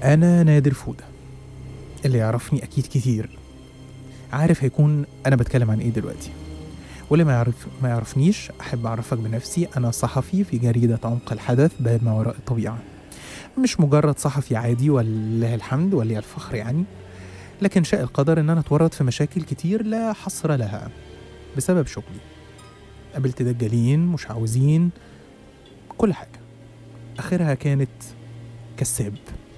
أنا نادر فودة اللي يعرفني أكيد كتير عارف هيكون أنا بتكلم عن إيه دلوقتي واللي ما يعرف ما يعرفنيش أحب أعرفك بنفسي أنا صحفي في جريدة عمق الحدث باب ما وراء الطبيعة مش مجرد صحفي عادي ولله الحمد ولله الفخر يعني لكن شاء القدر إن أنا اتورط في مشاكل كتير لا حصر لها بسبب شغلي قابلت دجالين مشعوذين كل حاجة آخرها كانت كساب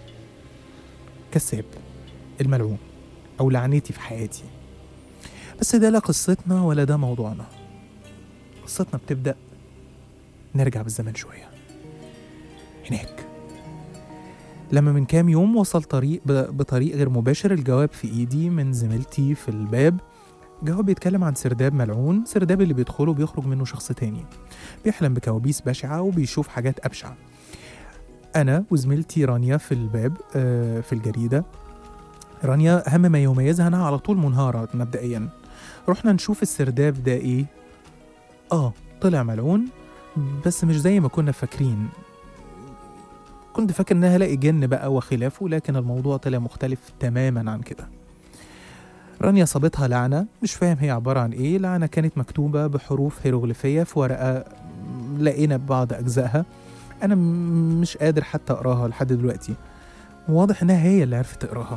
كساب الملعون أو لعنتي في حياتي بس ده لا قصتنا ولا ده موضوعنا قصتنا بتبدأ نرجع بالزمن شوية هناك لما من كام يوم وصل طريق ب- بطريق غير مباشر الجواب في ايدي من زميلتي في الباب جواب بيتكلم عن سرداب ملعون سرداب اللي بيدخله بيخرج منه شخص تاني بيحلم بكوابيس بشعة وبيشوف حاجات أبشع أنا وزميلتي رانيا في الباب آه، في الجريدة رانيا أهم ما يميزها أنها على طول منهارة مبدئيا رحنا نشوف السرداب ده إيه آه طلع ملعون بس مش زي ما كنا فاكرين كنت فاكر انها هلاقي جن بقى وخلافه لكن الموضوع طلع مختلف تماما عن كده رانيا صابتها لعنة مش فاهم هي عبارة عن ايه لعنة كانت مكتوبة بحروف هيروغليفية في ورقة لقينا بعض أجزائها أنا م- مش قادر حتى أقراها لحد دلوقتي واضح إنها هي اللي عرفت تقراها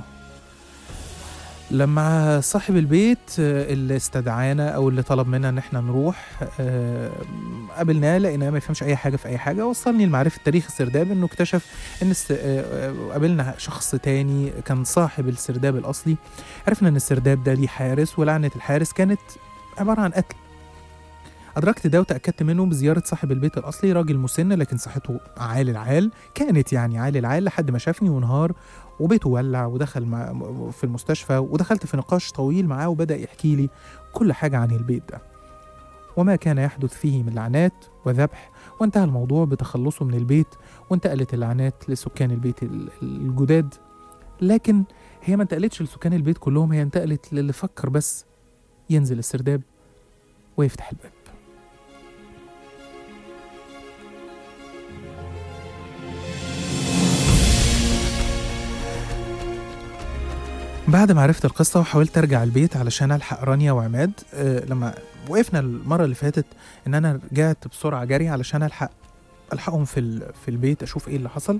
لما صاحب البيت آه، اللي استدعانا او اللي طلب منا ان احنا نروح آه، قابلناه لقيناه ما يفهمش اي حاجه في اي حاجه وصلني لمعرفه تاريخ السرداب انه اكتشف ان الس... آه، آه، قابلنا شخص تاني كان صاحب السرداب الاصلي عرفنا ان السرداب ده ليه حارس ولعنه الحارس كانت عباره عن قتل أدركت ده وتأكدت منه بزيارة صاحب البيت الأصلي راجل مسن لكن صحته عال العال كانت يعني عال العال لحد ما شافني وانهار وبيته ولع ودخل مع في المستشفى ودخلت في نقاش طويل معاه وبدأ يحكي لي كل حاجة عن البيت ده وما كان يحدث فيه من لعنات وذبح وانتهى الموضوع بتخلصه من البيت وانتقلت اللعنات لسكان البيت ال- الجداد لكن هي ما انتقلتش لسكان البيت كلهم هي انتقلت للي فكر بس ينزل السرداب ويفتح الباب بعد ما عرفت القصة وحاولت أرجع البيت علشان ألحق رانيا وعماد أه لما وقفنا المرة اللي فاتت إن أنا رجعت بسرعة جري علشان ألحق ألحقهم في ال... في البيت أشوف إيه اللي حصل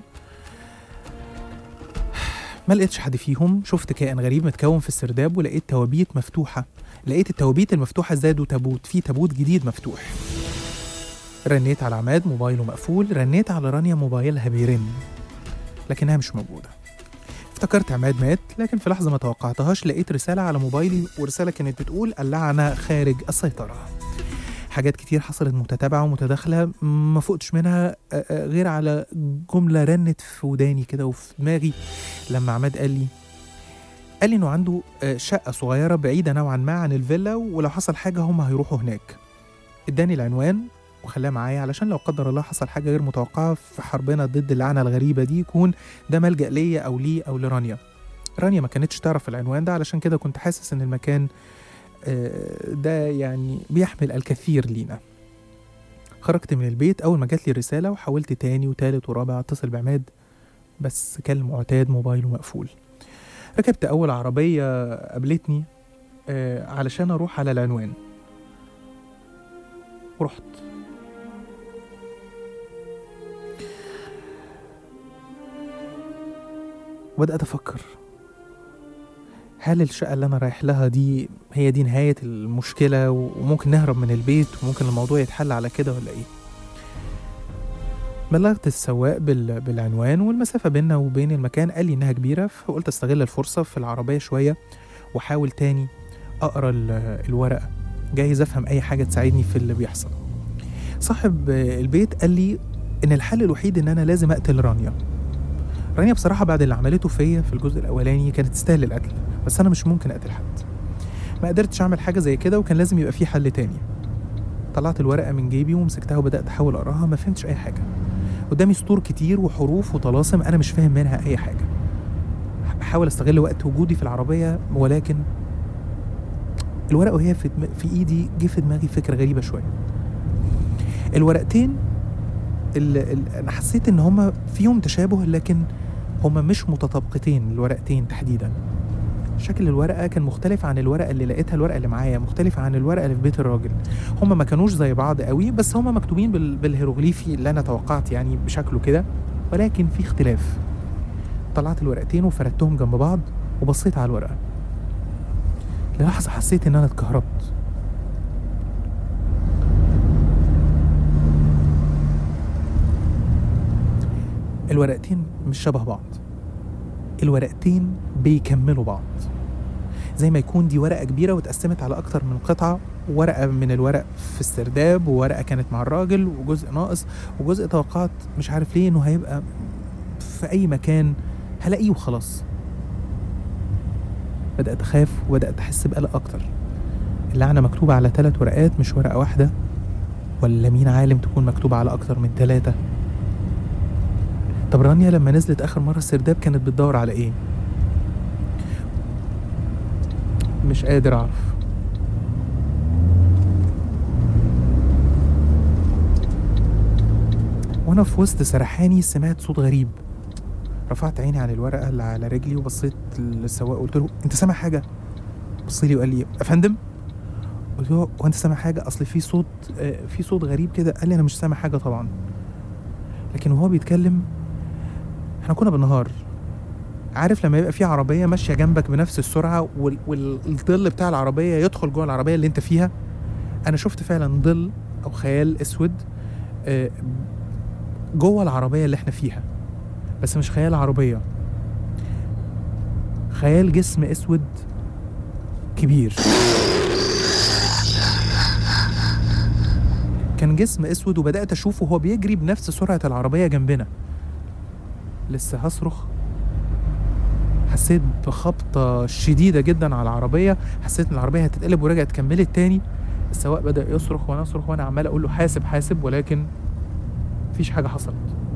ما لقيتش حد فيهم شفت كائن غريب متكون في السرداب ولقيت توابيت مفتوحة لقيت التوابيت المفتوحة زادوا تابوت في تابوت جديد مفتوح رنيت على عماد موبايله مقفول رنيت على رانيا موبايلها بيرن لكنها مش موجودة افتكرت عماد مات لكن في لحظة ما توقعتهاش لقيت رسالة على موبايلي ورسالة كانت بتقول اللعنة خارج السيطرة حاجات كتير حصلت متتابعة ومتداخلة ما فقتش منها آه، آه، غير على جملة رنت في وداني كده وفي دماغي لما عماد قال لي قال لي انه عنده آه، شقة صغيرة بعيدة نوعا ما عن الفيلا ولو حصل حاجة هم هيروحوا هناك اداني العنوان وخلاه معايا علشان لو قدر الله حصل حاجة غير متوقعة في حربنا ضد اللعنة الغريبة دي يكون ده ملجأ ليا أو ليه أو لرانيا رانيا ما كانتش تعرف العنوان ده علشان كده كنت حاسس إن المكان آه، ده يعني بيحمل الكثير لينا خرجت من البيت أول ما جات لي الرسالة وحاولت تاني وتالت ورابع أتصل بعماد بس كان المعتاد موبايله مقفول ركبت أول عربية قابلتني آه، علشان أروح على العنوان ورحت وبدأت أفكر هل الشقة اللي أنا رايح لها دي هي دي نهاية المشكلة وممكن نهرب من البيت وممكن الموضوع يتحل على كده ولا إيه؟ بلغت السواق بال... بالعنوان والمسافة بيننا وبين المكان قال لي إنها كبيرة فقلت أستغل الفرصة في العربية شوية وأحاول تاني أقرأ ال... الورقة جايز أفهم أي حاجة تساعدني في اللي بيحصل صاحب البيت قال لي إن الحل الوحيد إن أنا لازم أقتل رانيا رانيا بصراحة بعد اللي عملته فيا في الجزء الأولاني كانت تستاهل القتل بس أنا مش ممكن أقتل حد ما قدرتش أعمل حاجة زي كده وكان لازم يبقى في حل تاني طلعت الورقة من جيبي ومسكتها وبدأت أحاول أقراها ما فهمتش أي حاجة قدامي سطور كتير وحروف وطلاسم أنا مش فاهم منها أي حاجة بحاول أستغل وقت وجودي في العربية ولكن الورقة وهي في, دم... في إيدي جه في دماغي فكرة غريبة شوية الورقتين اللي, اللي أنا حسيت إن هما فيهم تشابه لكن هما مش متطابقتين الورقتين تحديدا شكل الورقه كان مختلف عن الورقه اللي لقيتها الورقه اللي معايا مختلفه عن الورقه اللي في بيت الراجل هما ما كانوش زي بعض قوي بس هما مكتوبين بال- بالهيروغليفي اللي انا توقعت يعني بشكله كده ولكن في اختلاف طلعت الورقتين وفردتهم جنب بعض وبصيت على الورقه للحظه حسيت ان انا اتكهربت الورقتين مش شبه بعض الورقتين بيكملوا بعض زي ما يكون دي ورقة كبيرة واتقسمت على أكتر من قطعة ورقة من الورق في السرداب وورقة كانت مع الراجل وجزء ناقص وجزء توقعت مش عارف ليه إنه هيبقى في أي مكان هلاقيه وخلاص بدأت أخاف وبدأت أحس بقلق أكتر اللعنة مكتوبة على ثلاث ورقات مش ورقة واحدة ولا مين عالم تكون مكتوبة على أكتر من ثلاثة طب رانيا لما نزلت آخر مرة السرداب كانت بتدور على إيه؟ مش قادر أعرف وأنا في وسط سرحاني سمعت صوت غريب رفعت عيني عن الورقة اللي على رجلي وبصيت للسواق قلت له أنت سامع حاجة؟ بص لي وقال لي يا فندم قلت له هو أنت سامع حاجة؟ أصل في صوت آه، في صوت غريب كده قال لي أنا مش سامع حاجة طبعا لكن وهو بيتكلم احنا كنا بالنهار عارف لما يبقى في عربيه ماشيه جنبك بنفس السرعه وال- والظل بتاع العربيه يدخل جوه العربيه اللي انت فيها انا شفت فعلا ظل او خيال اسود آه، جوه العربيه اللي احنا فيها بس مش خيال عربيه خيال جسم اسود كبير كان جسم اسود وبدات اشوفه وهو بيجري بنفس سرعه العربيه جنبنا لسه هصرخ حسيت بخبطة شديدة جدا على العربية حسيت ان العربية هتتقلب ورجعت كملت تاني السواق بدأ يصرخ وانا اصرخ وانا عمال اقول له حاسب حاسب ولكن مفيش حاجة حصلت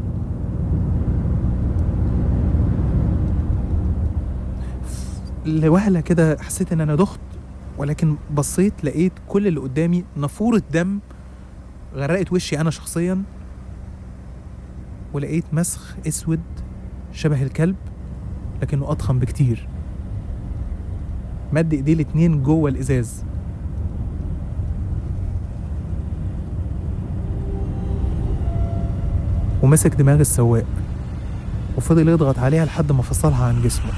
لوهلة كده حسيت ان انا دخت ولكن بصيت لقيت كل اللي قدامي نافورة دم غرقت وشي انا شخصيا ولقيت مسخ اسود شبه الكلب لكنه اضخم بكتير مد ايديه الاتنين جوه الازاز ومسك دماغ السواق وفضل يضغط عليها لحد ما فصلها عن جسمه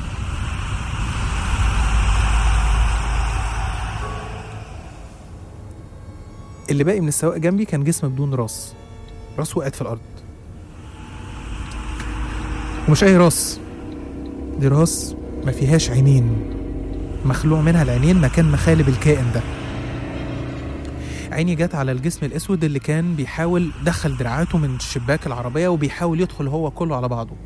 اللي باقي من السواق جنبي كان جسم بدون راس راس وقعت في الارض ومش اي راس دي راس ما فيهاش عينين مخلوع منها العينين مكان مخالب الكائن ده عيني جت على الجسم الاسود اللي كان بيحاول دخل دراعاته من شباك العربيه وبيحاول يدخل هو كله على بعضه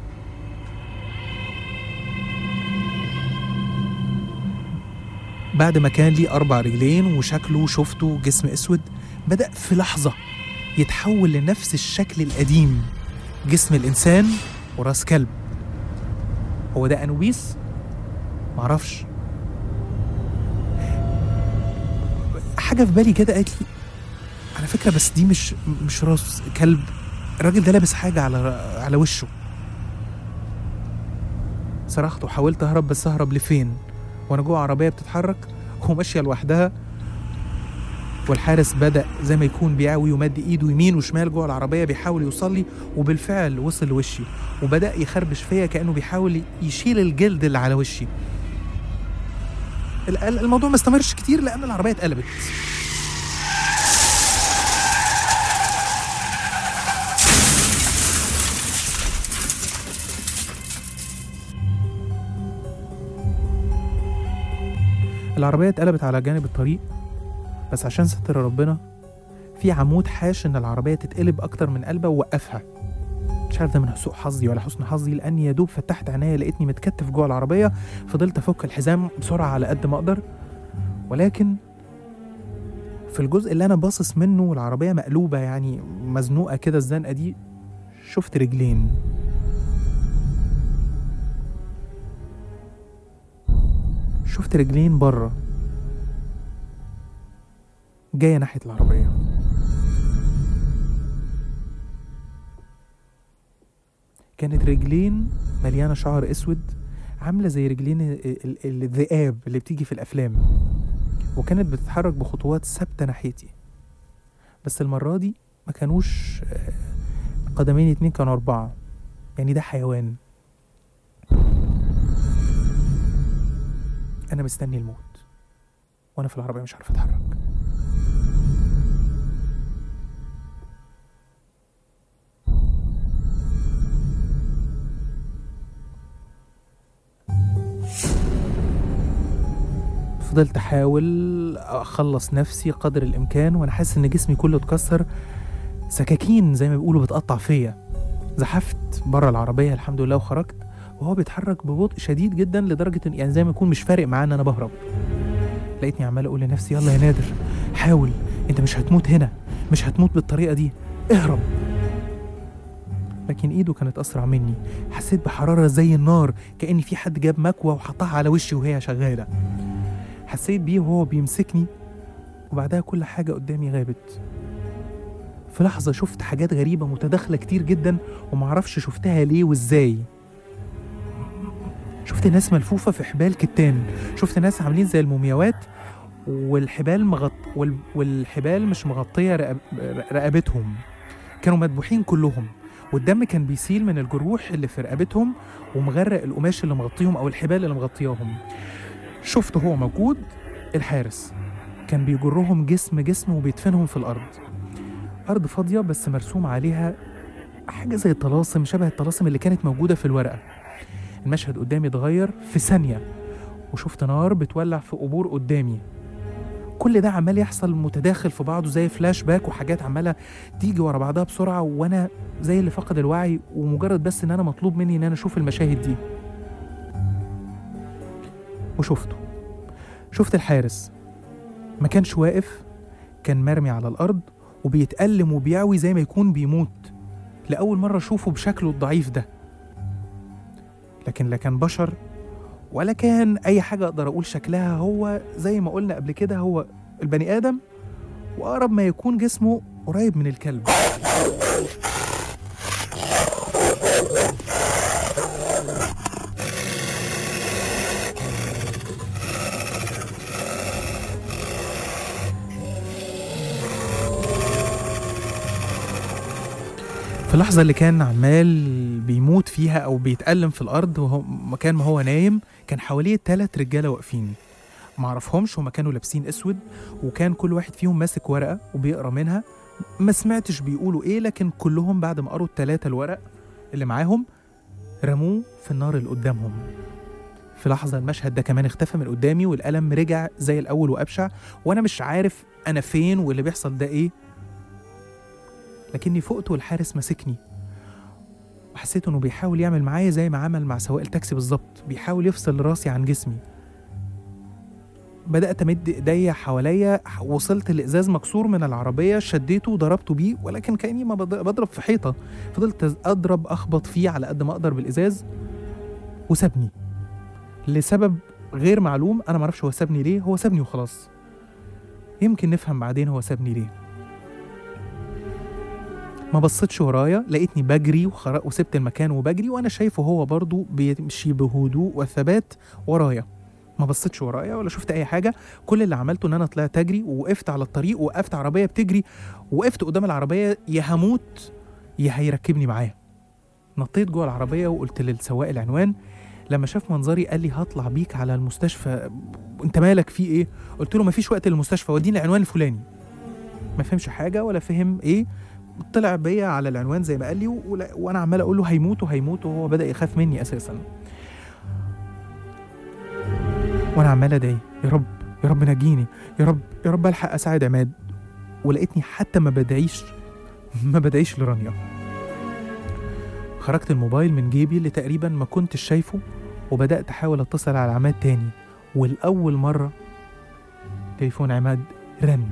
بعد ما كان ليه اربع رجلين وشكله شفته جسم اسود بدا في لحظه يتحول لنفس الشكل القديم جسم الانسان وراس كلب هو ده انوبيس معرفش حاجه في بالي كده قالت لي على فكره بس دي مش مش راس كلب الراجل ده لابس حاجه على على وشه صرخت وحاولت اهرب بس اهرب لفين وانا جوه عربيه بتتحرك وماشيه لوحدها والحارس بدا زي ما يكون بيعوي ومد ايده يمين وشمال جوه العربيه بيحاول يوصل لي وبالفعل وصل لوشي وبدا يخربش فيا كانه بيحاول يشيل الجلد اللي على وشي ال- ال- الموضوع ما استمرش كتير لان العربيه اتقلبت العربية اتقلبت على جانب الطريق بس عشان ستر ربنا في عمود حاش ان العربية تتقلب اكتر من قلبة ووقفها مش عارف ده من سوء حظي ولا حسن حظي لاني يا دوب فتحت عينيا لقيتني متكتف جوه العربية فضلت افك الحزام بسرعة على قد ما اقدر ولكن في الجزء اللي انا باصص منه والعربية مقلوبة يعني مزنوقة كده الزنقة دي شفت رجلين شفت رجلين بره جاية ناحية العربية كانت رجلين مليانة شعر أسود عاملة زي رجلين ال- ال- الذئاب اللي بتيجي في الأفلام وكانت بتتحرك بخطوات ثابتة ناحيتي بس المرة دي ما كانوش آه، قدمين اتنين كانوا أربعة يعني ده حيوان أنا مستني الموت وأنا في العربية مش عارف أتحرك فضلت احاول اخلص نفسي قدر الامكان وانا حاسس ان جسمي كله اتكسر سكاكين زي ما بيقولوا بتقطع فيا زحفت بره العربيه الحمد لله وخرجت وهو بيتحرك ببطء شديد جدا لدرجه ان يعني زي ما يكون مش فارق معاه ان انا بهرب لقيتني عمال اقول لنفسي يلا يا نادر حاول انت مش هتموت هنا مش هتموت بالطريقه دي اهرب لكن ايده كانت اسرع مني حسيت بحراره زي النار كان في حد جاب مكوى وحطها على وشي وهي شغاله حسيت بيه وهو بيمسكني وبعدها كل حاجة قدامي غابت في لحظة شفت حاجات غريبة متداخلة كتير جدا ومعرفش شفتها ليه وازاي شفت ناس ملفوفة في حبال كتان شفت ناس عاملين زي المومياوات والحبال مغط... وال... والحبال مش مغطية رقب... رقبتهم كانوا مدبوحين كلهم والدم كان بيسيل من الجروح اللي في رقبتهم ومغرق القماش اللي مغطيهم او الحبال اللي مغطياهم شفت هو موجود الحارس كان بيجرهم جسم جسم وبيدفنهم في الأرض أرض فاضية بس مرسوم عليها حاجة زي الطلاسم شبه الطلاسم اللي كانت موجودة في الورقة المشهد قدامي اتغير في ثانية وشفت نار بتولع في قبور قدامي كل ده عمال يحصل متداخل في بعضه زي فلاش باك وحاجات عمالة تيجي ورا بعضها بسرعة وأنا زي اللي فقد الوعي ومجرد بس إن أنا مطلوب مني إن أنا أشوف المشاهد دي وشفته شفت الحارس ما كانش واقف كان مرمي على الأرض وبيتألم وبيعوي زي ما يكون بيموت لأول مرة أشوفه بشكله الضعيف ده لكن لا كان بشر ولا كان أي حاجة أقدر أقول شكلها هو زي ما قلنا قبل كده هو البني آدم وأقرب ما يكون جسمه قريب من الكلب في اللحظة اللي كان عمال بيموت فيها أو بيتألم في الأرض وهو مكان ما هو نايم كان حواليه تلات رجالة واقفين معرفهمش هما كانوا لابسين أسود وكان كل واحد فيهم ماسك ورقة وبيقرا منها ما سمعتش بيقولوا إيه لكن كلهم بعد ما قروا التلاتة الورق اللي معاهم رموه في النار اللي قدامهم في لحظة المشهد ده كمان اختفى من قدامي والألم رجع زي الأول وأبشع وأنا مش عارف أنا فين واللي بيحصل ده إيه لكني فقت والحارس ماسكني وحسيت انه بيحاول يعمل معايا زي ما عمل مع سواق التاكسي بالظبط بيحاول يفصل راسي عن جسمي بدأت أمد إيديا حواليا وصلت لإزاز مكسور من العربية شديته وضربته بيه ولكن كأني ما بض- بضرب في حيطة فضلت أضرب أخبط فيه على قد ما أقدر بالإزاز وسابني لسبب غير معلوم أنا معرفش هو سابني ليه هو سابني وخلاص يمكن نفهم بعدين هو سابني ليه ما بصيتش ورايا لقيتني بجري وخر... وسبت المكان وبجري وانا شايفه هو برضو بيمشي بهدوء وثبات ورايا ما بصيتش ورايا ولا شفت اي حاجه كل اللي عملته ان انا طلعت اجري ووقفت على الطريق ووقفت عربيه بتجري ووقفت قدام العربيه يا هموت يا هيركبني معاه نطيت جوه العربيه وقلت للسواق العنوان لما شاف منظري قال لي هطلع بيك على المستشفى انت مالك في ايه قلت له مفيش وقت للمستشفى وديني العنوان الفلاني ما فهمش حاجه ولا فهم ايه طلع بيا على العنوان زي ما قال لي ولا- وانا عمال اقول له هيموت وهيموت وهو بدا يخاف مني اساسا وانا عمال ادعي يا رب يا رب نجيني يا رب يا رب الحق اساعد عماد ولقيتني حتى ما بدعيش ما بدعيش لرانيا خرجت الموبايل من جيبي اللي تقريبا ما كنتش شايفه وبدات احاول اتصل على عماد تاني والاول مره تليفون عماد رن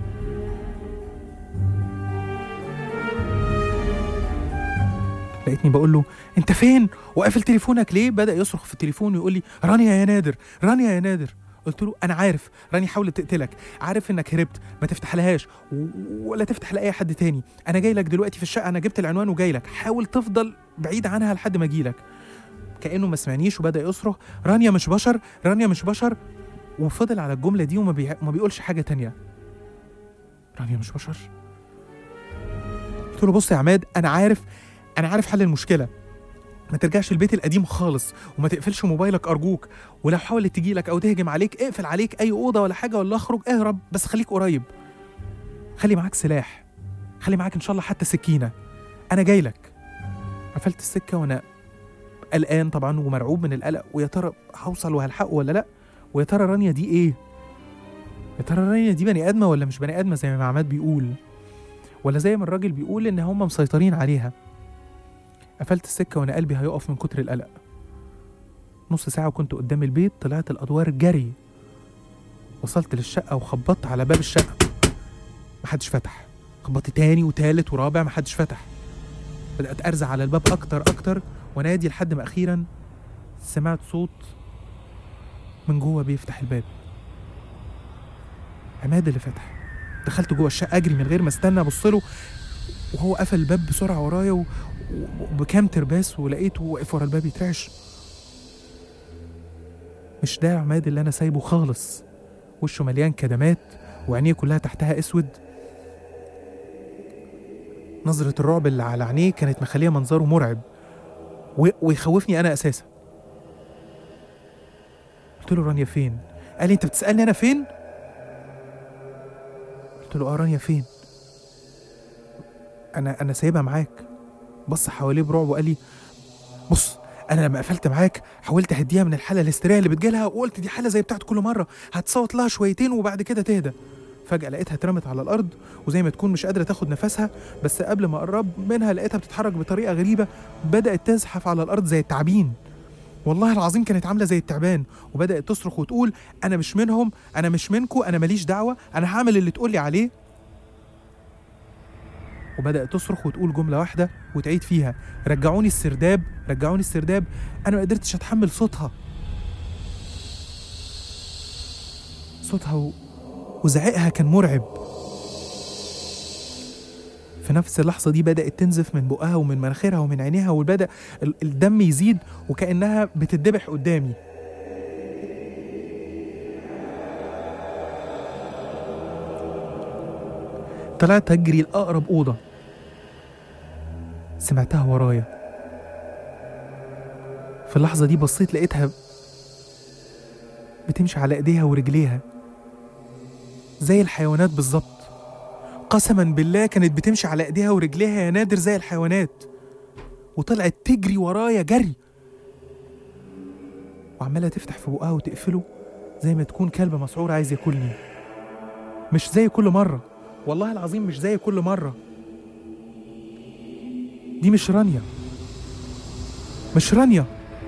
لقيتني بقول له انت فين وقافل تليفونك ليه بدا يصرخ في التليفون ويقول لي رانيا يا نادر رانيا يا نادر قلت له انا عارف رانيا حاولت تقتلك عارف انك هربت ما تفتحلهاش و- ولا تفتح لاي حد تاني انا جاي لك دلوقتي في الشقه انا جبت العنوان وجاي لك حاول تفضل بعيد عنها لحد ما اجي لك كانه ما سمعنيش وبدا يصرخ رانيا مش بشر رانيا مش بشر وفضل على الجمله دي وما بي... ما بيقولش حاجه تانية رانيا مش بشر قلت له بص يا عماد انا عارف انا عارف حل المشكله ما ترجعش البيت القديم خالص وما تقفلش موبايلك ارجوك ولو حاولت تجي لك او تهجم عليك اقفل عليك اي اوضه ولا حاجه ولا اخرج اهرب بس خليك قريب خلي معاك سلاح خلي معاك ان شاء الله حتى سكينه انا جاي لك قفلت السكه وانا قلقان طبعا ومرعوب من القلق ويا ترى هوصل وهلحقه ولا لا ويا ترى رانيا دي ايه يا ترى رانيا دي بني ادمه ولا مش بني ادمه زي ما عماد بيقول ولا زي ما الراجل بيقول ان هم مسيطرين عليها قفلت السكه وانا قلبي هيقف من كتر القلق نص ساعه وكنت قدام البيت طلعت الادوار جري وصلت للشقه وخبطت على باب الشقه محدش فتح خبطت تاني وتالت ورابع محدش فتح بدات ارزع على الباب اكتر اكتر وانادي لحد ما اخيرا سمعت صوت من جوه بيفتح الباب عماد اللي فتح دخلت جوه الشقه اجري من غير ما استنى ابص له وهو قفل الباب بسرعه ورايا و- وبكام ترباس ولقيته واقف ورا الباب يترعش مش ده عماد اللي انا سايبه خالص وشه مليان كدمات وعينيه كلها تحتها اسود نظرة الرعب اللي على عينيه كانت مخليه منظره مرعب و- ويخوفني انا اساسا قلت له رانيا فين قال لي انت بتسالني انا فين قلت له اه رانيا فين انا انا سايبها معاك بص حواليه برعب وقال لي بص انا لما قفلت معاك حاولت اهديها من الحاله الهستيريه اللي بتجيلها وقلت دي حاله زي بتاعت كل مره هتصوت لها شويتين وبعد كده تهدى فجاه لقيتها اترمت على الارض وزي ما تكون مش قادره تاخد نفسها بس قبل ما اقرب منها لقيتها بتتحرك بطريقه غريبه بدات تزحف على الارض زي التعابين والله العظيم كانت عامله زي التعبان وبدات تصرخ وتقول انا مش منهم انا مش منكم انا ماليش دعوه انا هعمل اللي تقولي عليه وبدات تصرخ وتقول جمله واحده وتعيد فيها رجعوني السرداب رجعوني السرداب انا ما قدرتش اتحمل صوتها صوتها و... وزعيقها كان مرعب في نفس اللحظة دي بدأت تنزف من بقها ومن مناخيرها ومن عينيها وبدأ ال- الدم يزيد وكأنها بتتذبح قدامي طلعت أجري لأقرب أوضة سمعتها ورايا في اللحظة دي بصيت لقيتها بتمشي على ايديها ورجليها زي الحيوانات بالظبط قسما بالله كانت بتمشي على ايديها ورجليها يا نادر زي الحيوانات وطلعت تجري ورايا جري وعمالة تفتح في بقها وتقفله زي ما تكون كلب مسعور عايز ياكلني مش زي كل مرة والله العظيم مش زي كل مرة دي مش رانيا مش رانيا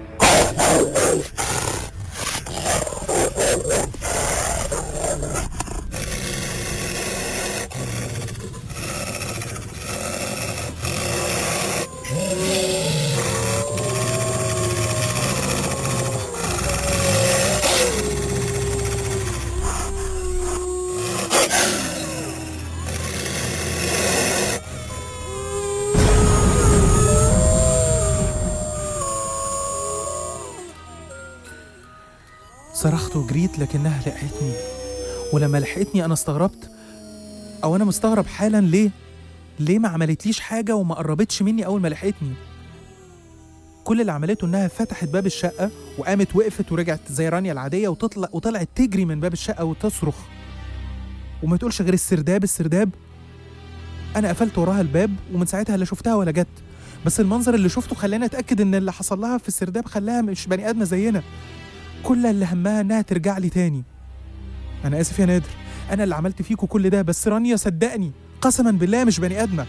صرخت وجريت لكنها لحقتني ولما لحقتني انا استغربت او انا مستغرب حالا ليه ليه ما عملتليش حاجه وما قربتش مني اول ما لحقتني كل اللي عملته انها فتحت باب الشقه وقامت وقفت ورجعت زي رانيا العاديه وتطلع وطلعت تجري من باب الشقه وتصرخ وما تقولش غير السرداب السرداب انا قفلت وراها الباب ومن ساعتها لا شفتها ولا جت بس المنظر اللي شفته خلاني اتاكد ان اللي حصل لها في السرداب خلاها مش بني ادمه زينا كل اللي همها انها ترجع لي تاني انا اسف يا نادر انا اللي عملت فيكوا كل ده بس رانيا صدقني قسما بالله مش بني ادمه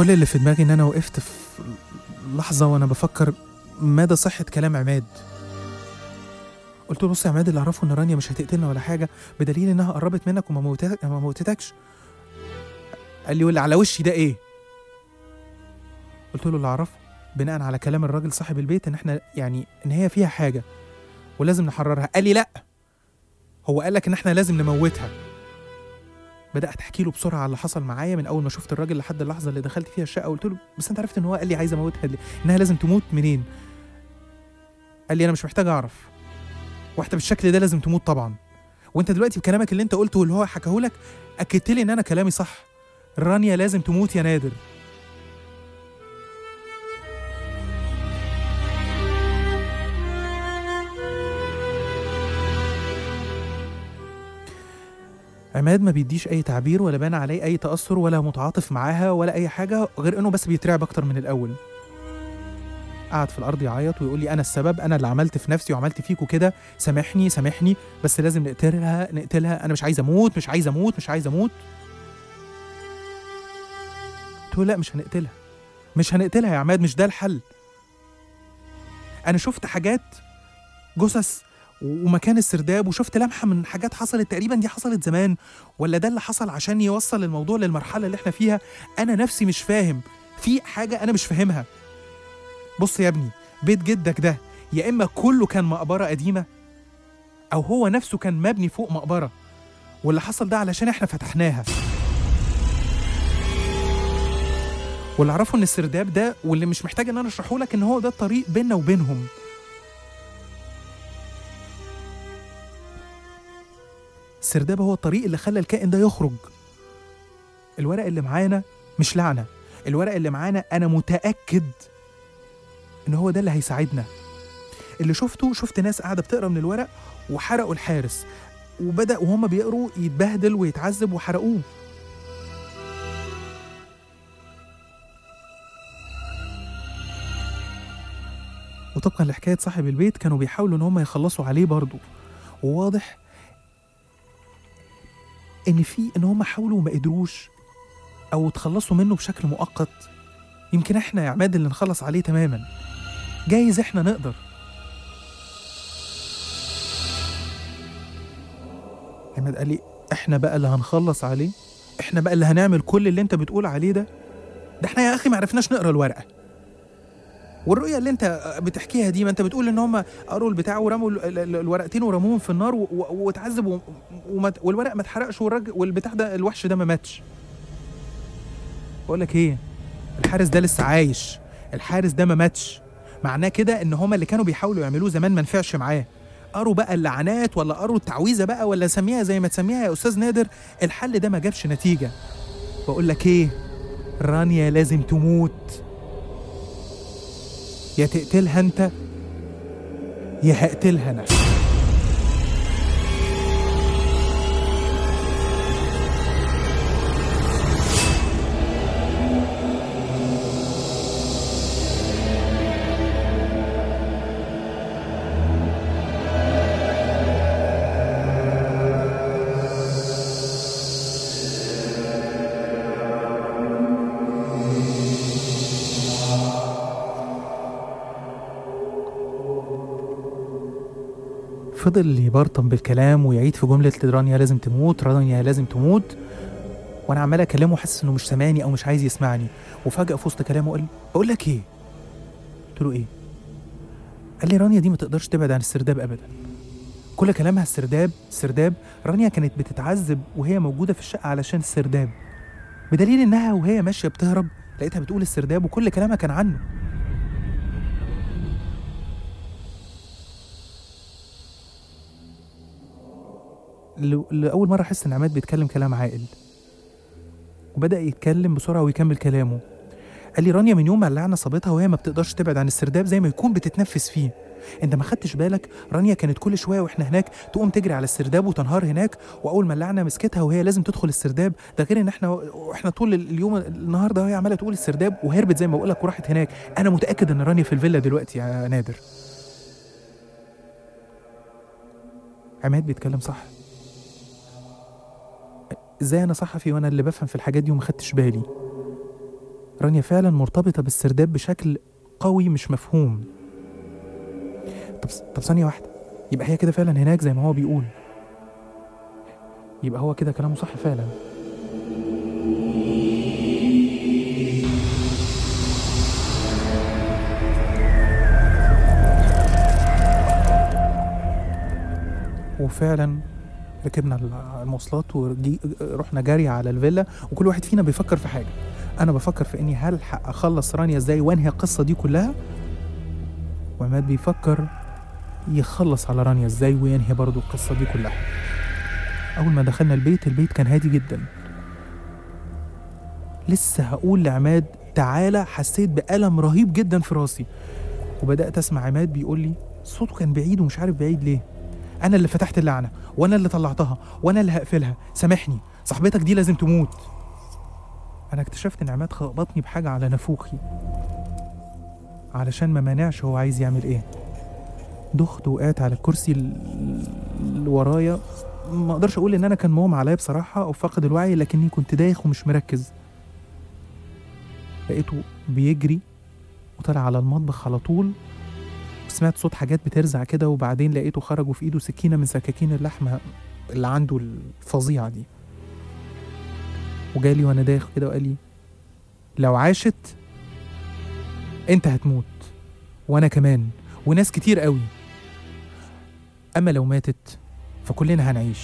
كل اللي في دماغي ان انا وقفت في لحظه وانا بفكر مدى صحه كلام عماد قلت له بص يا عماد اللي اعرفه ان رانيا مش هتقتلنا ولا حاجه بدليل انها قربت منك وما موتتك ما موتتكش قال لي واللي على وشي ده ايه قلت له اللي اعرفه بناء على كلام الراجل صاحب البيت ان احنا يعني ان هي فيها حاجه ولازم نحررها قال لي لا هو قال لك ان احنا لازم نموتها بدات احكي له بسرعه على اللي حصل معايا من اول ما شفت الراجل لحد اللحظه اللي دخلت فيها الشقه قلت له بس انت عرفت ان هو قال لي عايز اموتها ليه؟ انها لازم تموت منين قال لي انا مش محتاج اعرف واحده بالشكل ده لازم تموت طبعا وانت دلوقتي بكلامك اللي انت قلته واللي هو حكاه لك اكدت لي ان انا كلامي صح رانيا لازم تموت يا نادر عماد ما بيديش اي تعبير ولا بان عليه اي تاثر ولا متعاطف معاها ولا اي حاجه غير انه بس بيترعب اكتر من الاول قعد في الارض يعيط ويقول لي انا السبب انا اللي عملت في نفسي وعملت فيكوا كده سامحني سامحني بس لازم نقتلها نقتلها انا مش عايز اموت مش عايز اموت مش عايز اموت قلت له لا مش هنقتلها مش هنقتلها يا عماد مش ده الحل انا شفت حاجات جثث ومكان السرداب وشفت لمحه من حاجات حصلت تقريبا دي حصلت زمان ولا ده اللي حصل عشان يوصل الموضوع للمرحله اللي احنا فيها انا نفسي مش فاهم في حاجه انا مش فاهمها بص يا ابني بيت جدك ده يا اما كله كان مقبره قديمه او هو نفسه كان مبني فوق مقبره واللي حصل ده علشان احنا فتحناها واللي اعرفه ان السرداب ده واللي مش محتاج ان انا اشرحه لك ان هو ده الطريق بيننا وبينهم السرداب هو الطريق اللي خلى الكائن ده يخرج الورق اللي معانا مش لعنة الورق اللي معانا أنا متأكد إن هو ده اللي هيساعدنا اللي شفته شفت ناس قاعدة بتقرا من الورق وحرقوا الحارس وبدأ وهم بيقروا يتبهدل ويتعذب وحرقوه وطبقا لحكاية صاحب البيت كانوا بيحاولوا إن هم يخلصوا عليه برضه وواضح ان في ان هم حاولوا وما قدروش او تخلصوا منه بشكل مؤقت يمكن احنا يا عماد اللي نخلص عليه تماما جايز احنا نقدر عماد قال لي احنا بقى اللي هنخلص عليه احنا بقى اللي هنعمل كل اللي انت بتقول عليه ده ده احنا يا اخي ما عرفناش نقرا الورقه والرؤيه اللي انت بتحكيها دي ما انت بتقول ان هم قروا البتاع ورموا ال- ال- ال- الورقتين ورموهم في النار و- و- واتعذب و- وما- والورق ما اتحرقش والراجل والبتاع ده الوحش ده ما ماتش بقول لك ايه الحارس ده لسه عايش الحارس ده ما ماتش معناه كده ان هما اللي كانوا بيحاولوا يعملوه زمان ما نفعش معاه قروا بقى اللعنات ولا قروا التعويذه بقى ولا سميها زي ما تسميها يا استاذ نادر الحل ده ما جابش نتيجه بقول لك ايه رانيا لازم تموت يا تقتلها انت يا هقتلها انا فضل يبرطم بالكلام ويعيد في جملة رانيا لازم تموت رانيا لازم تموت وانا عمال اكلمه حاسس انه مش سامعني او مش عايز يسمعني وفجأة في وسط كلامه قال لي بقول لك ايه قلت له ايه قال لي رانيا دي ما تقدرش تبعد عن السرداب ابدا كل كلامها السرداب السرداب رانيا كانت بتتعذب وهي موجودة في الشقة علشان السرداب بدليل انها وهي ماشية بتهرب لقيتها بتقول السرداب وكل كلامها كان عنه ل- لأول مرة أحس إن عماد بيتكلم كلام عاقل وبدأ يتكلم بسرعة ويكمل كلامه قال لي رانيا من يوم ما اللعنة صابتها وهي ما بتقدرش تبعد عن السرداب زي ما يكون بتتنفس فيه انت ما خدتش بالك رانيا كانت كل شويه واحنا هناك تقوم تجري على السرداب وتنهار هناك واول ما اللعنه مسكتها وهي لازم تدخل السرداب ده غير ان احنا واحنا طول اليوم النهار ده وهي عماله تقول السرداب وهربت زي ما بقول لك وراحت هناك انا متاكد ان رانيا في الفيلا دلوقتي يا نادر عماد بيتكلم صح ازاي انا صحفي وانا اللي بفهم في الحاجات دي وما خدتش بالي رانيا فعلا مرتبطة بالسرداب بشكل قوي مش مفهوم طب طب ثانية واحدة يبقى هي كده فعلا هناك زي ما هو بيقول يبقى هو كده كلامه صح فعلا وفعلا ركبنا المواصلات ورحنا جري على الفيلا وكل واحد فينا بيفكر في حاجه انا بفكر في اني هلحق اخلص رانيا ازاي وانهي القصه دي كلها وعماد بيفكر يخلص على رانيا ازاي وينهي برضو القصه دي كلها اول ما دخلنا البيت البيت كان هادي جدا لسه هقول لعماد تعالى حسيت بألم رهيب جدا في راسي وبدأت أسمع عماد بيقول لي صوته كان بعيد ومش عارف بعيد ليه أنا اللي فتحت اللعنة وأنا اللي طلعتها وأنا اللي هقفلها سامحني صاحبتك دي لازم تموت أنا اكتشفت إن عماد خبطني بحاجة على نافوخي علشان ما مانعش هو عايز يعمل إيه دخت وقعت على الكرسي اللي ورايا ما اقدرش اقول ان انا كان مغمى عليا بصراحه او فاقد الوعي لكني كنت دايخ ومش مركز لقيته بيجري وطلع على المطبخ على طول سمعت صوت حاجات بترزع كده وبعدين لقيته خرج وفي ايده سكينه من سكاكين اللحمه اللي عنده الفظيعه دي وجالي وانا دايخ كده وقال لي لو عاشت انت هتموت وانا كمان وناس كتير قوي اما لو ماتت فكلنا هنعيش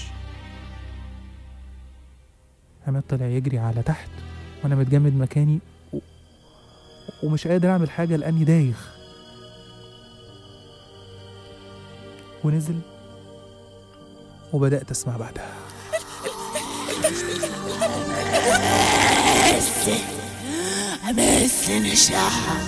عماد طلع يجري على تحت وانا متجمد مكاني و... ومش قادر اعمل حاجه لاني دايخ ونزل وبدات اسمع بعدها بس نشاح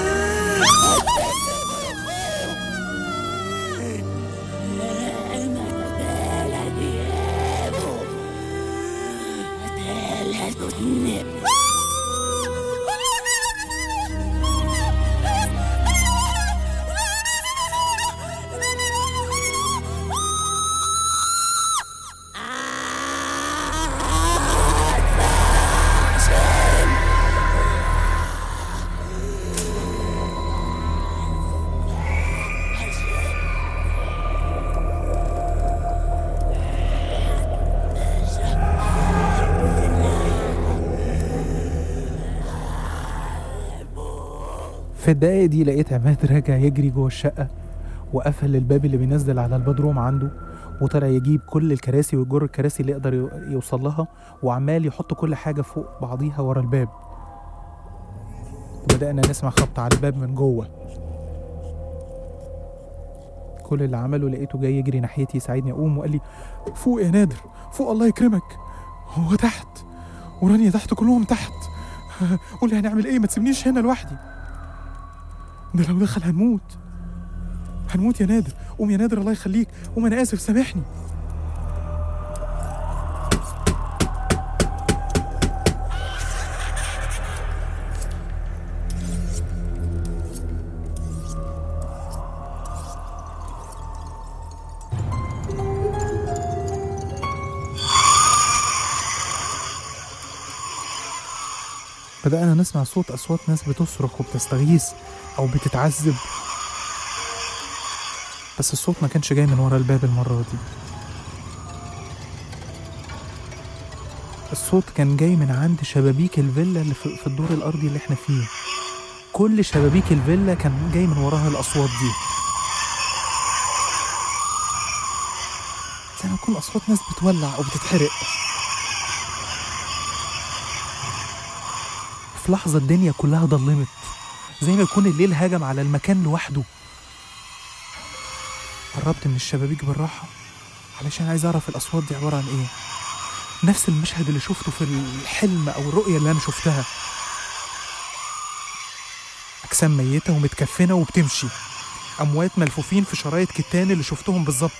في الدقايق دي لقيت عماد راجع يجري جوه الشقة وقفل الباب اللي بينزل على البدروم عنده وطلع يجيب كل الكراسي ويجر الكراسي اللي يقدر يوصل لها وعمال يحط كل حاجة فوق بعضيها ورا الباب بدأنا نسمع خبط على الباب من جوه كل اللي عمله لقيته جاي يجري ناحيتي يساعدني اقوم وقال لي فوق يا نادر فوق الله يكرمك هو تحت ورانيا تحت كلهم تحت قول لي هنعمل ايه ما تسيبنيش هنا لوحدي ده لو دخل هنموت هنموت يا نادر قوم يا نادر الله يخليك قوم انا اسف سامحني بدأنا نسمع صوت أصوات ناس بتصرخ وبتستغيث أو بتتعذب بس الصوت ما كانش جاي من ورا الباب المرة دي الصوت كان جاي من عند شبابيك الفيلا اللي في الدور الأرضي اللي احنا فيه كل شبابيك الفيلا كان جاي من وراها الأصوات دي زي ما تكون أصوات ناس بتولع أو بتتحرق في لحظة الدنيا كلها ضلمت زي ما يكون الليل هجم على المكان لوحده قربت من الشبابيك بالراحة علشان عايز أعرف الأصوات دي عبارة عن إيه نفس المشهد اللي شفته في الحلم أو الرؤية اللي أنا شفتها أجسام ميتة ومتكفنة وبتمشي أموات ملفوفين في شرايط كتان اللي شفتهم بالظبط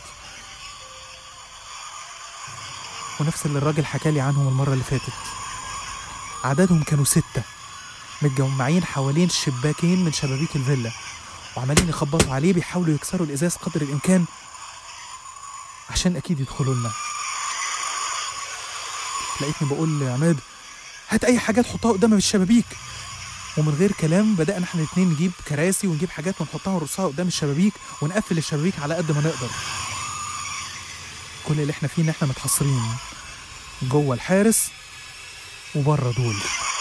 ونفس اللي الراجل حكالي عنهم المرة اللي فاتت عددهم كانوا ستة متجمعين حوالين شباكين من شبابيك الفيلا وعمالين يخبطوا عليه بيحاولوا يكسروا الازاز قدر الامكان عشان اكيد يدخلوا لنا لقيتني بقول لعماد هات اي حاجه تحطها قدامها في الشبابيك ومن غير كلام بدأنا احنا الاتنين نجيب كراسي ونجيب حاجات ونحطها ونرصها قدام الشبابيك ونقفل الشبابيك على قد ما نقدر كل اللي احنا فيه ان احنا متحصرين جوه الحارس وبره دول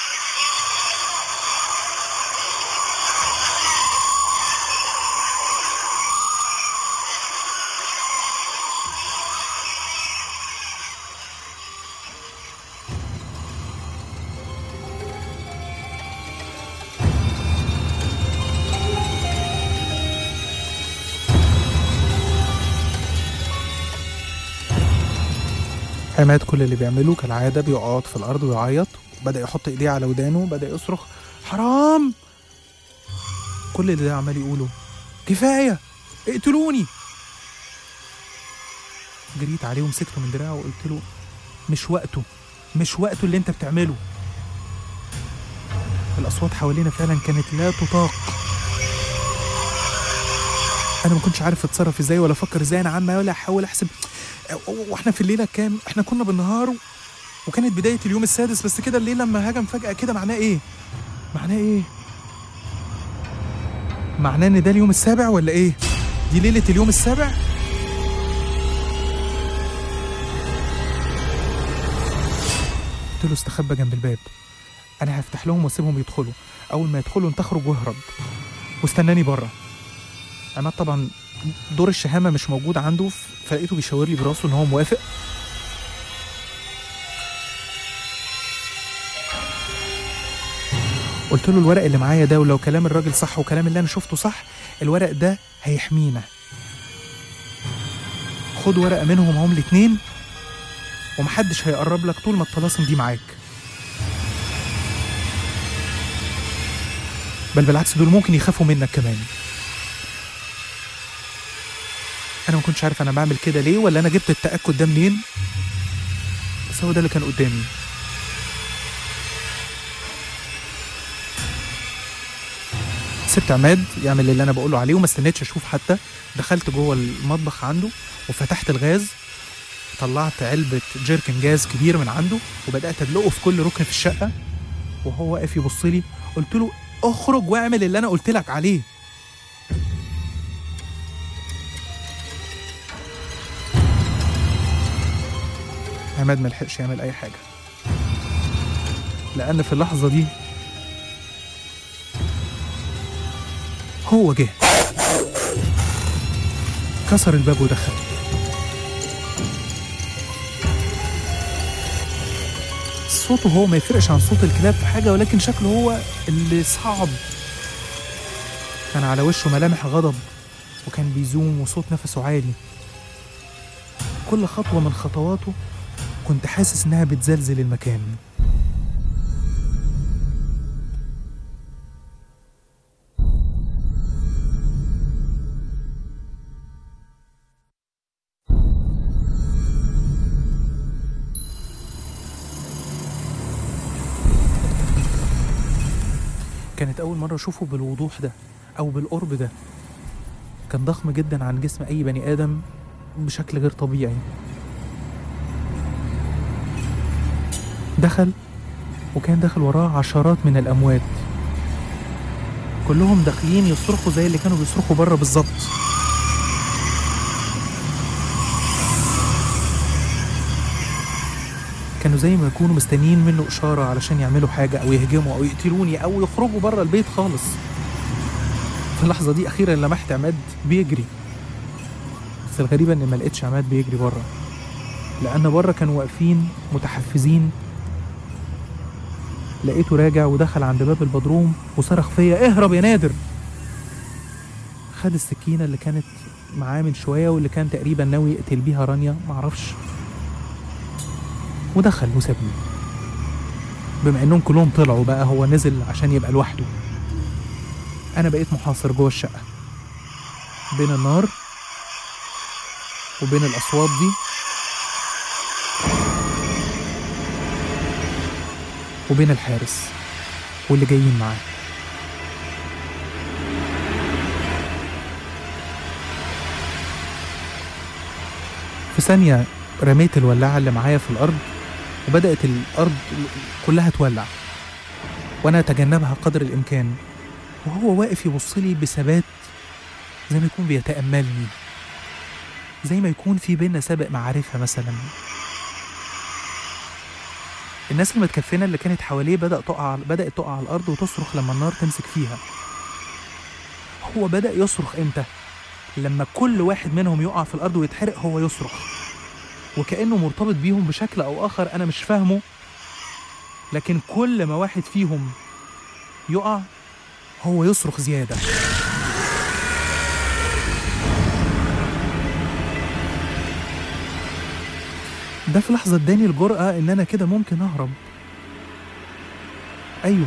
عماد كل اللي بيعمله كالعادة بيقعد في الأرض ويعيط بدأ يحط إيديه على ودانه بدأ يصرخ حرام كل اللي ده عمال يقوله كفاية اقتلوني جريت عليه ومسكته من دراعه وقلت له مش وقته مش وقته اللي انت بتعمله الأصوات حوالينا فعلا كانت لا تطاق أنا ما كنتش عارف أتصرف إزاي ولا أفكر إزاي أنا عمال ولا أحاول أحسب واحنا في الليله كام احنا كنا بالنهار وكانت بدايه اليوم السادس بس كده الليل لما هجم فجاه كده معناه ايه معناه ايه معناه ان ده اليوم السابع ولا ايه دي ليله اليوم السابع قلت له استخبى جنب الباب انا هفتح لهم واسيبهم يدخلوا اول ما يدخلوا انت اخرج واهرب واستناني بره عماد طبعا دور الشهامه مش موجود عنده فلقيته بيشاور لي براسه ان هو موافق قلت له الورق اللي معايا ده ولو كلام الراجل صح وكلام اللي انا شفته صح الورق ده هيحمينا خد ورقه منهم هم الاتنين ومحدش هيقرب لك طول ما الطلاسم دي معاك بل بالعكس دول ممكن يخافوا منك كمان انا ما كنتش عارف انا بعمل كده ليه ولا انا جبت التاكد ده منين بس هو ده اللي كان قدامي سبت عماد يعمل اللي انا بقوله عليه وما استنيتش اشوف حتى دخلت جوه المطبخ عنده وفتحت الغاز طلعت علبة جيركن جاز كبير من عنده وبدأت أدلقه في كل ركن في الشقة وهو واقف يبص لي قلت له اخرج واعمل اللي أنا قلت لك عليه عماد ما لحقش يعمل اي حاجه لان في اللحظه دي هو جه كسر الباب ودخل صوته هو ما يفرقش عن صوت الكلاب في حاجه ولكن شكله هو اللي صعب كان على وشه ملامح غضب وكان بيزوم وصوت نفسه عالي كل خطوه من خطواته كنت حاسس انها بتزلزل المكان كانت أول مرة أشوفه بالوضوح ده أو بالقرب ده كان ضخم جدا عن جسم أي بني آدم بشكل غير طبيعي دخل وكان داخل وراه عشرات من الأموات كلهم داخلين يصرخوا زي اللي كانوا بيصرخوا بره بالظبط كانوا زي ما يكونوا مستنيين منه إشارة علشان يعملوا حاجة أو يهجموا أو يقتلوني أو يخرجوا بره البيت خالص في اللحظة دي أخيرا لمحت عماد بيجري بس الغريبة إن ما لقيتش عماد بيجري بره لأن بره كانوا واقفين متحفزين لقيته راجع ودخل عند باب البدروم وصرخ فيا اهرب يا نادر خد السكينة اللي كانت معاه من شوية واللي كان تقريبا ناوي يقتل بيها رانيا معرفش ودخل وسابني بما انهم كلهم طلعوا بقى هو نزل عشان يبقى لوحده انا بقيت محاصر جوه الشقة بين النار وبين الاصوات دي وبين الحارس واللي جايين معاه في ثانية رميت الولاعة اللي معايا في الأرض وبدأت الأرض كلها تولع وأنا أتجنبها قدر الإمكان وهو واقف يبص لي بثبات زي ما يكون بيتأملني زي ما يكون في بينا سابق معرفة مثلا الناس المتكفنة اللي كانت حواليه بدأ تقع بدأت تقع على الأرض وتصرخ لما النار تمسك فيها هو بدأ يصرخ إمتى؟ لما كل واحد منهم يقع في الأرض ويتحرق هو يصرخ وكأنه مرتبط بيهم بشكل أو آخر أنا مش فاهمه لكن كل ما واحد فيهم يقع هو يصرخ زيادة ده في لحظة اداني الجرأة إن أنا كده ممكن أهرب أيوه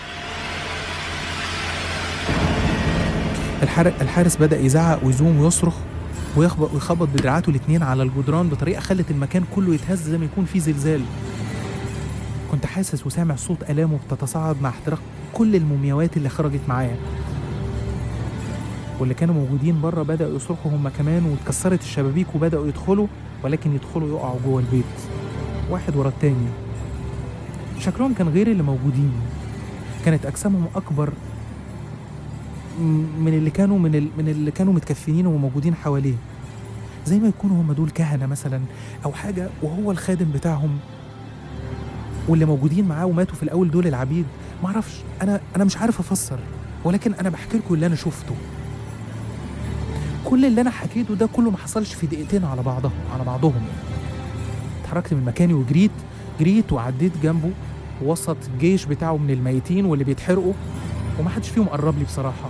الحارس الحارس بدأ يزعق ويزوم ويصرخ ويخبط ويخبط بدراعاته الاتنين على الجدران بطريقة خلت المكان كله يتهز زي ما يكون فيه زلزال كنت حاسس وسامع صوت آلامه بتتصاعد مع احتراق كل المومياوات اللي خرجت معاه واللي كانوا موجودين بره بدأوا يصرخوا هم كمان واتكسرت الشبابيك وبدأوا يدخلوا ولكن يدخلوا يقعوا جوه البيت واحد ورا التاني شكلهم كان غير اللي موجودين كانت أجسامهم أكبر م- من اللي كانوا من, ال... من اللي كانوا متكفنين وموجودين حواليه زي ما يكونوا هم دول كهنة مثلا أو حاجة وهو الخادم بتاعهم واللي موجودين معاه وماتوا في الأول دول العبيد معرفش أنا أنا مش عارف أفسر ولكن أنا بحكي لكم اللي أنا شفته كل اللي أنا حكيته ده كله ما حصلش في دقيقتين على بعضهم على بعضهم اتحركت من مكاني وجريت جريت وعديت جنبه وسط الجيش بتاعه من الميتين واللي بيتحرقوا ومحدش فيهم قرب لي بصراحة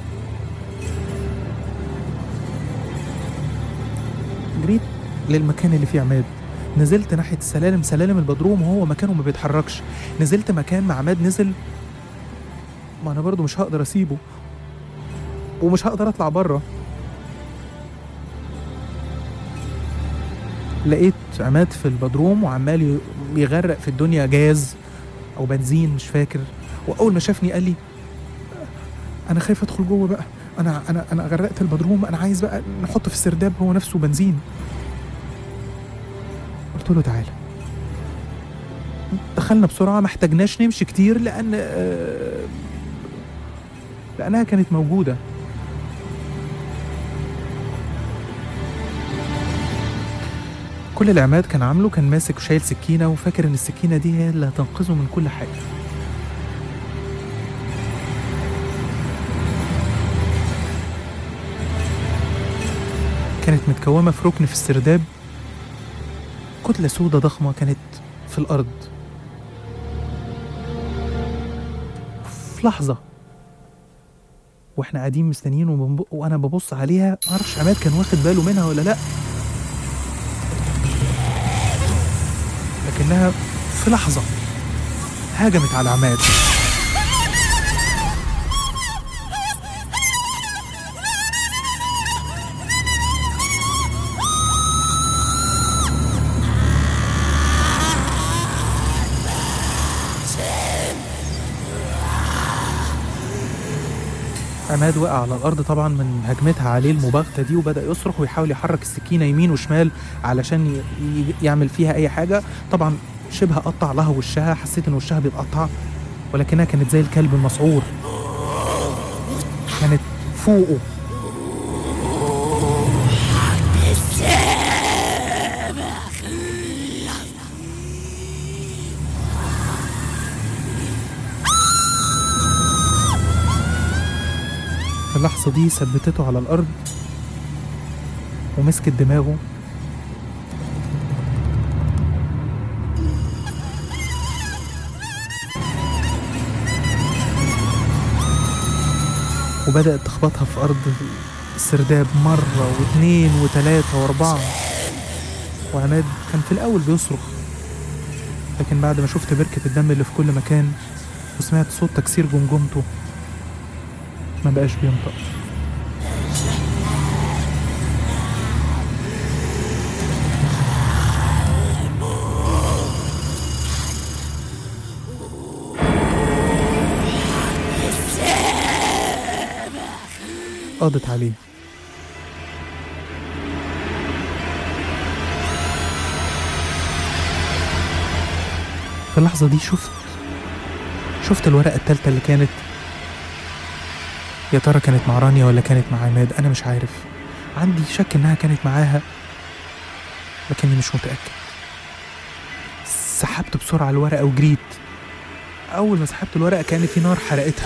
جريت للمكان اللي فيه عماد نزلت ناحية السلالم سلالم البدروم وهو مكانه ما بيتحركش نزلت مكان ما عماد نزل ما أنا برضو مش هقدر أسيبه ومش هقدر أطلع بره لقيت عماد في البدروم وعمال ي- يغرق في الدنيا جاز او بنزين مش فاكر واول ما شافني قال لي انا خايف ادخل جوه بقى انا انا انا غرقت البدروم انا عايز بقى نحط في السرداب هو نفسه بنزين قلت له تعالى دخلنا بسرعه ما احتاجناش نمشي كتير لان آه، لانها كانت موجوده كل اللي عماد كان عامله كان ماسك وشايل سكينة وفاكر إن السكينة دي هي اللي هتنقذه من كل حاجة كانت متكومة في ركن في السرداب كتلة سودة ضخمة كانت في الأرض في لحظة واحنا قاعدين مستنيين وبنب... وانا ببص عليها معرفش عماد كان واخد باله منها ولا لا لكنها في لحظة هاجمت على عماد عماد وقع على الأرض طبعا من هجمتها عليه المباغتة دي وبدأ يصرخ ويحاول يحرك السكينة يمين وشمال علشان ي- ي- يعمل فيها أي حاجة طبعا شبه قطع لها وشها حسيت إن وشها بيتقطع ولكنها كانت زي الكلب المسعور كانت فوقه في اللحظة دي ثبتته على الأرض ومسكت دماغه وبدأت تخبطها في أرض السرداب مرة واتنين وتلاتة وأربعة وعماد كان في الأول بيصرخ لكن بعد ما شفت بركة الدم اللي في كل مكان وسمعت صوت تكسير جمجمته ما بقاش بينطق قضت عليه في اللحظة دي شفت شفت الورقة التالتة اللي كانت يا ترى كانت مع رانيا ولا كانت مع عماد أنا مش عارف عندي شك إنها كانت معاها لكني مش متأكد سحبت بسرعة الورقة وجريت أول ما سحبت الورقة كان في نار حرقتها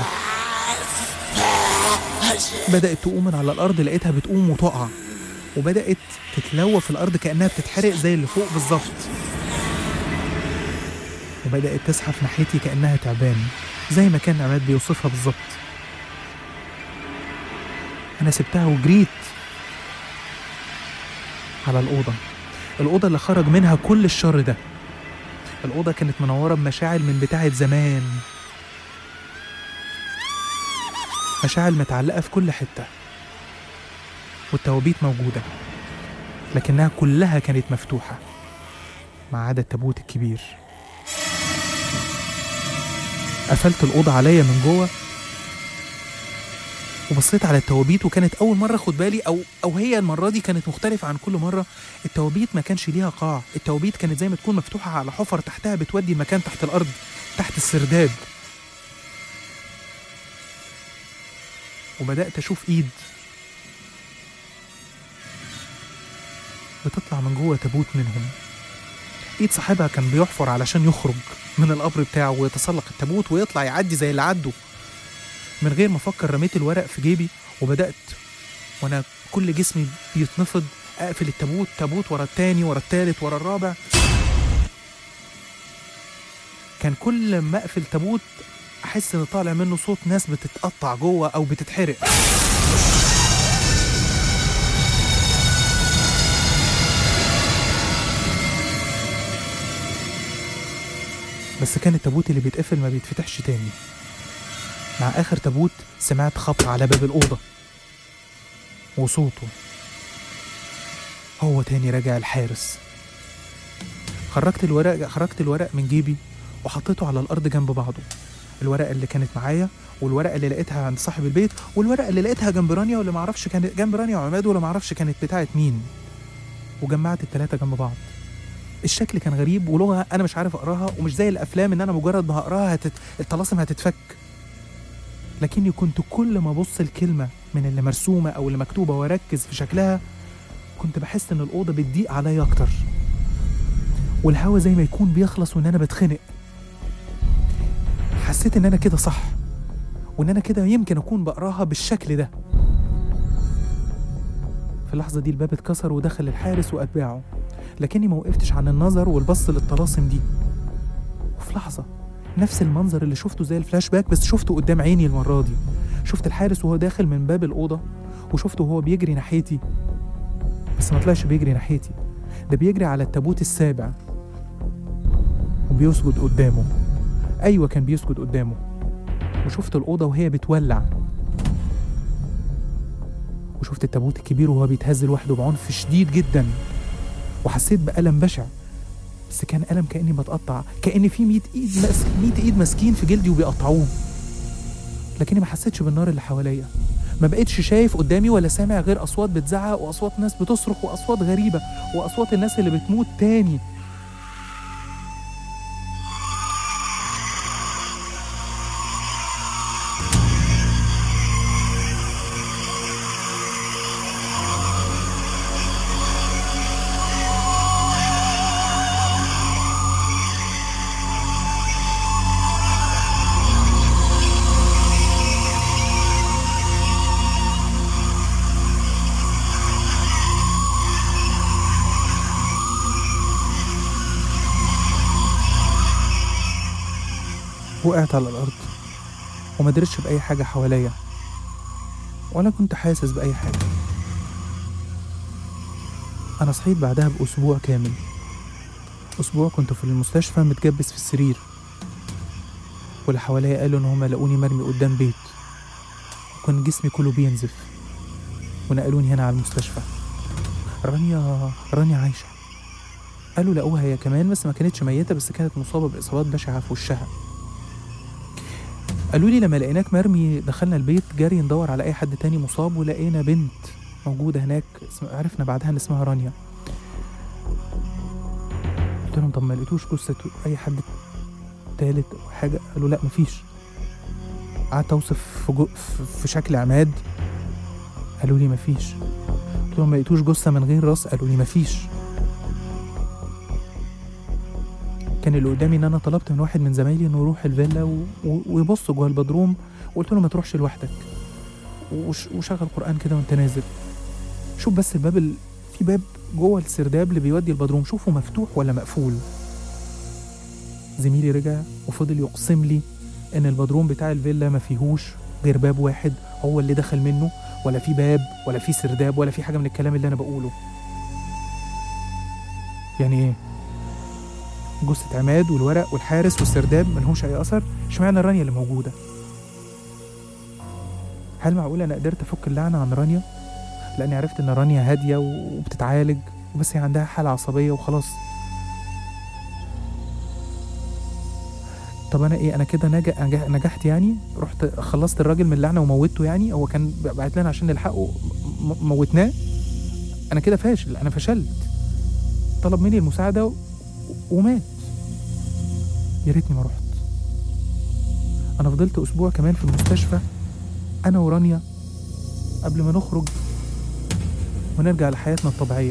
بدأت تقوم من على الأرض لقيتها بتقوم وتقع وبدأت تتلوى في الأرض كأنها بتتحرق زي اللي فوق بالظبط وبدأت تزحف ناحيتي كأنها تعبان زي ما كان عماد بيوصفها بالظبط أنا سبتها وجريت على الأوضة الأوضة اللي خرج منها كل الشر ده الأوضة كانت منورة بمشاعل من بتاعة زمان مشاعل متعلقة في كل حتة والتوابيت موجودة لكنها كلها كانت مفتوحة ما عدا التابوت الكبير قفلت الأوضة عليا من جوه وبصيت على التوابيت وكانت أول مرة أخد بالي أو أو هي المرة دي كانت مختلفة عن كل مرة التوابيت ما كانش ليها قاع التوابيت كانت زي ما تكون مفتوحة على حفر تحتها بتودي مكان تحت الأرض تحت السرداب وبدأت أشوف إيد بتطلع من جوه تابوت منهم ايد صاحبها كان بيحفر علشان يخرج من القبر بتاعه ويتسلق التابوت ويطلع يعدي زي اللي عدوا من غير ما افكر رميت الورق في جيبي وبدات وانا كل جسمي بيتنفض اقفل التابوت تابوت ورا التاني ورا التالت ورا الرابع كان كل ما اقفل تابوت احس ان طالع منه صوت ناس بتتقطع جوه او بتتحرق بس كان التابوت اللي بيتقفل ما بيتفتحش تاني مع آخر تابوت سمعت خبط على باب الأوضة وصوته هو تاني رجع الحارس خرجت الورق خرجت الورق من جيبي وحطيته على الأرض جنب بعضه الورقة اللي كانت معايا والورقة اللي لقيتها عند صاحب البيت والورقة اللي لقيتها جنب رانيا واللي معرفش كانت جنب رانيا وعماد ولا معرفش كانت بتاعت مين وجمعت التلاتة جنب بعض الشكل كان غريب ولغة أنا مش عارف أقراها ومش زي الأفلام إن أنا مجرد ما هقراها هتت... الطلاسم هتتفك لكني كنت كل ما أبص الكلمة من اللي مرسومة أو اللي مكتوبة وأركز في شكلها كنت بحس إن الأوضة بتضيق عليا أكتر والهوا زي ما يكون بيخلص وإن أنا بتخنق حسيت إن أنا كده صح وإن أنا كده يمكن أكون بقراها بالشكل ده في اللحظة دي الباب اتكسر ودخل الحارس وأتباعه لكني ما وقفتش عن النظر والبص للطلاسم دي وفي لحظة نفس المنظر اللي شفته زي الفلاش باك بس شفته قدام عيني المرة دي شفت الحارس وهو داخل من باب الأوضة وشفته وهو بيجري ناحيتي بس ما طلعش بيجري ناحيتي ده بيجري على التابوت السابع وبيسجد قدامه أيوة كان بيسجد قدامه وشفت الأوضة وهي بتولع وشفت التابوت الكبير وهو بيتهز لوحده بعنف شديد جدا وحسيت بألم بشع بس كان ألم كأني بتقطع كأن في 100 إيد مس... 100 إيد ماسكين في جلدي وبيقطعوه لكني ما حسيتش بالنار اللي حواليا ما بقتش شايف قدامي ولا سامع غير أصوات بتزعق وأصوات ناس بتصرخ وأصوات غريبة وأصوات الناس اللي بتموت تاني وقعت على الأرض وما درتش بأي حاجة حواليا ولا كنت حاسس بأي حاجة أنا صحيت بعدها بأسبوع كامل أسبوع كنت في المستشفى متجبس في السرير واللي حواليا قالوا إن هما لقوني مرمي قدام بيت وكان جسمي كله بينزف ونقلوني هنا على المستشفى رانيا رانيا عايشة قالوا لقوها هي كمان بس ما كانتش ميتة بس كانت مصابة بإصابات بشعة في وشها قالوا لي لما لقيناك مرمي دخلنا البيت جري ندور على اي حد تاني مصاب ولقينا بنت موجوده هناك اسم- عرفنا بعدها ان اسمها رانيا قلت لهم طب ما لقيتوش جثه اي حد تالت او حاجه قالوا لا مفيش قعدت اوصف في, جو في- في شكل عماد قالوا لي مفيش قلت لهم ما لقيتوش جثه من غير راس قالوا لي مفيش كان اللي قدامي ان انا طلبت من واحد من زمايلي انه يروح الفيلا و... و... ويبص جوه البدروم وقلت له ما تروحش لوحدك وش... وشغل قران كده وانت نازل شوف بس الباب ال... في باب جوه السرداب اللي بيودي البدروم شوفه مفتوح ولا مقفول زميلي رجع وفضل يقسم لي ان البدروم بتاع الفيلا ما فيهوش غير باب واحد هو اللي دخل منه ولا في باب ولا في سرداب ولا في حاجه من الكلام اللي انا بقوله يعني ايه جثة عماد والورق والحارس والسرداب ملهمش أي أثر اشمعنى رانيا اللي موجودة هل معقول أنا قدرت أفك اللعنة عن رانيا لأني عرفت إن رانيا هادية وبتتعالج بس هي عندها حالة عصبية وخلاص طب أنا إيه أنا كده نج... نج- نجحت يعني رحت خلصت الراجل من اللعنة وموتته يعني هو كان بعت لنا عشان نلحقه م- موتناه أنا كده فاشل أنا فشلت طلب مني المساعدة و... ومات يا ريتني ما رحت انا فضلت اسبوع كمان في المستشفى انا ورانيا قبل ما نخرج ونرجع لحياتنا الطبيعيه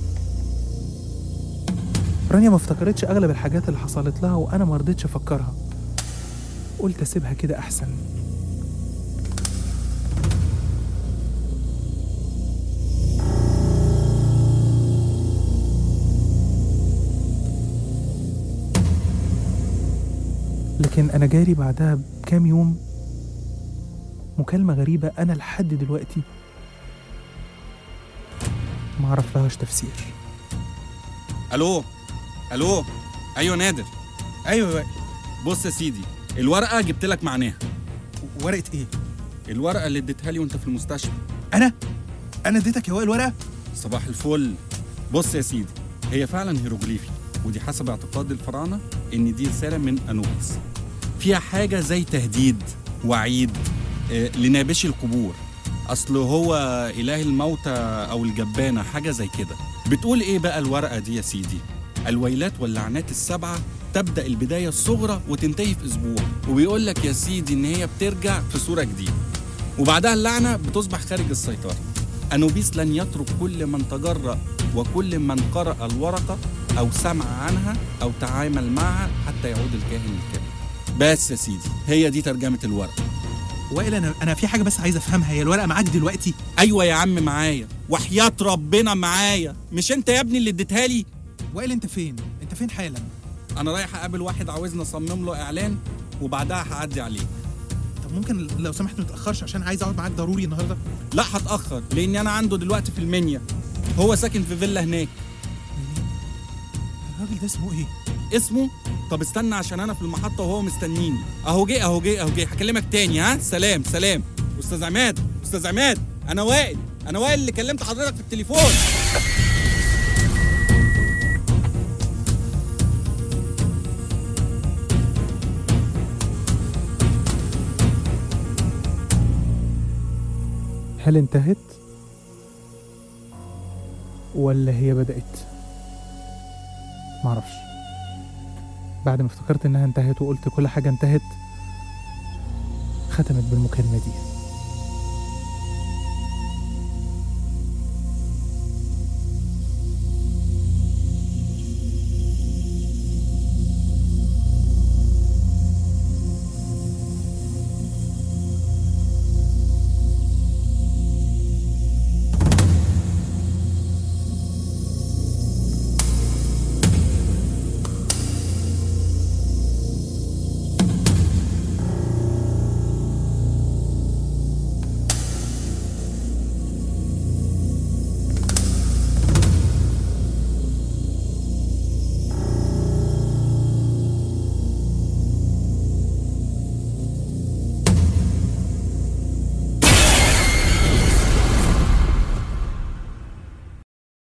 رانيا ما افتكرتش اغلب الحاجات اللي حصلت لها وانا ما رضيتش افكرها قلت اسيبها كده احسن لكن أنا جاري بعدها بكام يوم مكالمة غريبة أنا لحد دلوقتي ما أعرف لهاش تفسير الو الو ايوه نادر ايوه بقى. بص يا سيدي الورقه جبت لك معناها ورقه ايه الورقه اللي اديتها لي وانت في المستشفى انا انا اديتك يا وائل ورقه صباح الفل بص يا سيدي هي فعلا هيروغليفي ودي حسب اعتقاد الفراعنه ان دي رساله من انوبيس فيها حاجه زي تهديد وعيد آه، لنابشي القبور اصل هو اله الموتى او الجبانه حاجه زي كده بتقول ايه بقى الورقه دي يا سيدي الويلات واللعنات السبعه تبدا البدايه الصغرى وتنتهي في اسبوع وبيقول لك يا سيدي ان هي بترجع في صوره جديده وبعدها اللعنه بتصبح خارج السيطره أنوبيس لن يترك كل من تجرأ وكل من قرأ الورقة أو سمع عنها أو تعامل معها حتى يعود الكاهن الكامل بس يا سيدي هي دي ترجمة الورقة وائل انا انا في حاجه بس عايز افهمها هي الورقه معاك دلوقتي أيوة يا عم معايا وحياة ربنا معايا مش أنت يا ابني اللي اديتها لي وائل انت فين انت فين حالا أنا رايح أقابل واحد عاوزني أصمم له إعلان وبعدها هعدي عليه طب ممكن لو سمحت ما تاخرش عشان عايز اقعد معاك ضروري النهارده لا هتأخر لأني أنا عنده دلوقتي في المنيا هو ساكن في فيلا هناك الراجل ده اسمه ايه اسمه طب استنى عشان انا في المحطه وهو مستنيني اهو جه اهو جه اهو جه هكلمك تاني ها سلام سلام استاذ عماد استاذ عماد انا وائل انا وائل اللي كلمت حضرتك في التليفون هل انتهت ولا هي بدأت معرفش بعد ما افتكرت انها انتهت وقلت كل حاجة انتهت ختمت بالمكالمة دي